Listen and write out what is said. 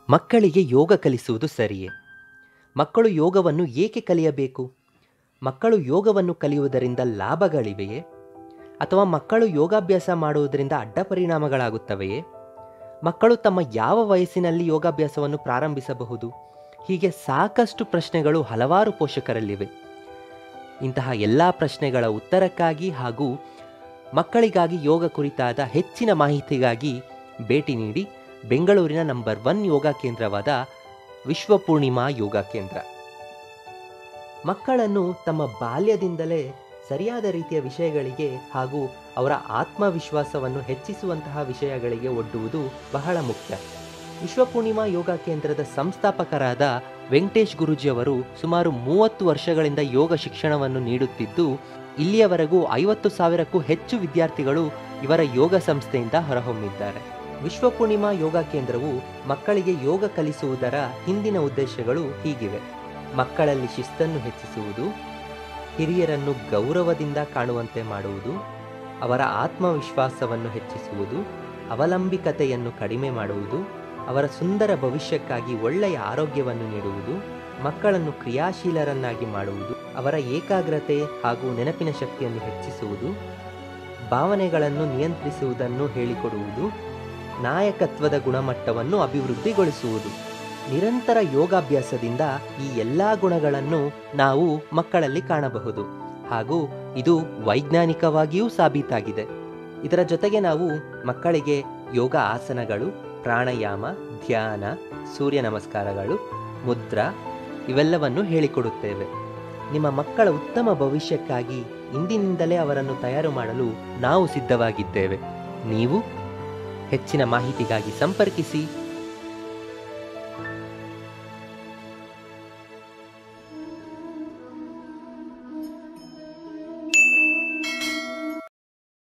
ಮಕ್ಕಳಿಗೆ ಯೋಗ ಕಲಿಸುವುದು ಸರಿಯೇ ಮಕ್ಕಳು ಯೋಗವನ್ನು ಏಕೆ ಕಲಿಯಬೇಕು ಮಕ್ಕಳು ಯೋಗವನ್ನು ಕಲಿಯುವುದರಿಂದ ಲಾಭಗಳಿವೆಯೇ ಅಥವಾ ಮಕ್ಕಳು ಯೋಗಾಭ್ಯಾಸ ಮಾಡುವುದರಿಂದ ಅಡ್ಡ ಪರಿಣಾಮಗಳಾಗುತ್ತವೆಯೇ ಮಕ್ಕಳು ತಮ್ಮ ಯಾವ ವಯಸ್ಸಿನಲ್ಲಿ ಯೋಗಾಭ್ಯಾಸವನ್ನು ಪ್ರಾರಂಭಿಸಬಹುದು ಹೀಗೆ ಸಾಕಷ್ಟು ಪ್ರಶ್ನೆಗಳು ಹಲವಾರು ಪೋಷಕರಲ್ಲಿವೆ ಇಂತಹ ಎಲ್ಲ ಪ್ರಶ್ನೆಗಳ ಉತ್ತರಕ್ಕಾಗಿ ಹಾಗೂ ಮಕ್ಕಳಿಗಾಗಿ ಯೋಗ ಕುರಿತಾದ ಹೆಚ್ಚಿನ ಮಾಹಿತಿಗಾಗಿ ಭೇಟಿ ನೀಡಿ ಬೆಂಗಳೂರಿನ ನಂಬರ್ ಒನ್ ಯೋಗ ಕೇಂದ್ರವಾದ ವಿಶ್ವಪೂರ್ಣಿಮಾ ಯೋಗ ಕೇಂದ್ರ ಮಕ್ಕಳನ್ನು ತಮ್ಮ ಬಾಲ್ಯದಿಂದಲೇ ಸರಿಯಾದ ರೀತಿಯ ವಿಷಯಗಳಿಗೆ ಹಾಗೂ ಅವರ ಆತ್ಮವಿಶ್ವಾಸವನ್ನು ಹೆಚ್ಚಿಸುವಂತಹ ವಿಷಯಗಳಿಗೆ ಒಡ್ಡುವುದು ಬಹಳ ಮುಖ್ಯ ವಿಶ್ವಪೂರ್ಣಿಮಾ ಯೋಗ ಕೇಂದ್ರದ ಸಂಸ್ಥಾಪಕರಾದ ವೆಂಕಟೇಶ್ ಗುರೂಜಿಯವರು ಸುಮಾರು ಮೂವತ್ತು ವರ್ಷಗಳಿಂದ ಯೋಗ ಶಿಕ್ಷಣವನ್ನು ನೀಡುತ್ತಿದ್ದು ಇಲ್ಲಿಯವರೆಗೂ ಐವತ್ತು ಸಾವಿರಕ್ಕೂ ಹೆಚ್ಚು ವಿದ್ಯಾರ್ಥಿಗಳು ಇವರ ಯೋಗ ಸಂಸ್ಥೆಯಿಂದ ಹೊರಹೊಮ್ಮಿದ್ದಾರೆ ವಿಶ್ವಪೂರ್ಣಿಮಾ ಯೋಗ ಕೇಂದ್ರವು ಮಕ್ಕಳಿಗೆ ಯೋಗ ಕಲಿಸುವುದರ ಹಿಂದಿನ ಉದ್ದೇಶಗಳು ಹೀಗಿವೆ ಮಕ್ಕಳಲ್ಲಿ ಶಿಸ್ತನ್ನು ಹೆಚ್ಚಿಸುವುದು ಹಿರಿಯರನ್ನು ಗೌರವದಿಂದ ಕಾಣುವಂತೆ ಮಾಡುವುದು ಅವರ ಆತ್ಮವಿಶ್ವಾಸವನ್ನು ಹೆಚ್ಚಿಸುವುದು ಅವಲಂಬಿಕತೆಯನ್ನು ಕಡಿಮೆ ಮಾಡುವುದು ಅವರ ಸುಂದರ ಭವಿಷ್ಯಕ್ಕಾಗಿ ಒಳ್ಳೆಯ ಆರೋಗ್ಯವನ್ನು ನೀಡುವುದು ಮಕ್ಕಳನ್ನು ಕ್ರಿಯಾಶೀಲರನ್ನಾಗಿ ಮಾಡುವುದು ಅವರ ಏಕಾಗ್ರತೆ ಹಾಗೂ ನೆನಪಿನ ಶಕ್ತಿಯನ್ನು ಹೆಚ್ಚಿಸುವುದು ಭಾವನೆಗಳನ್ನು ನಿಯಂತ್ರಿಸುವುದನ್ನು ಹೇಳಿಕೊಡುವುದು ನಾಯಕತ್ವದ ಗುಣಮಟ್ಟವನ್ನು ಅಭಿವೃದ್ಧಿಗೊಳಿಸುವುದು ನಿರಂತರ ಯೋಗಾಭ್ಯಾಸದಿಂದ ಈ ಎಲ್ಲ ಗುಣಗಳನ್ನು ನಾವು ಮಕ್ಕಳಲ್ಲಿ ಕಾಣಬಹುದು ಹಾಗೂ ಇದು ವೈಜ್ಞಾನಿಕವಾಗಿಯೂ ಸಾಬೀತಾಗಿದೆ ಇದರ ಜೊತೆಗೆ ನಾವು ಮಕ್ಕಳಿಗೆ ಯೋಗ ಆಸನಗಳು ಪ್ರಾಣಾಯಾಮ ಧ್ಯಾನ ಸೂರ್ಯ ನಮಸ್ಕಾರಗಳು ಮುದ್ರಾ ಇವೆಲ್ಲವನ್ನು ಹೇಳಿಕೊಡುತ್ತೇವೆ ನಿಮ್ಮ ಮಕ್ಕಳ ಉತ್ತಮ ಭವಿಷ್ಯಕ್ಕಾಗಿ ಇಂದಿನಿಂದಲೇ ಅವರನ್ನು ತಯಾರು ಮಾಡಲು ನಾವು ಸಿದ್ಧವಾಗಿದ್ದೇವೆ ನೀವು ಹೆಚ್ಚಿನ ಮಾಹಿತಿಗಾಗಿ ಸಂಪರ್ಕಿಸಿ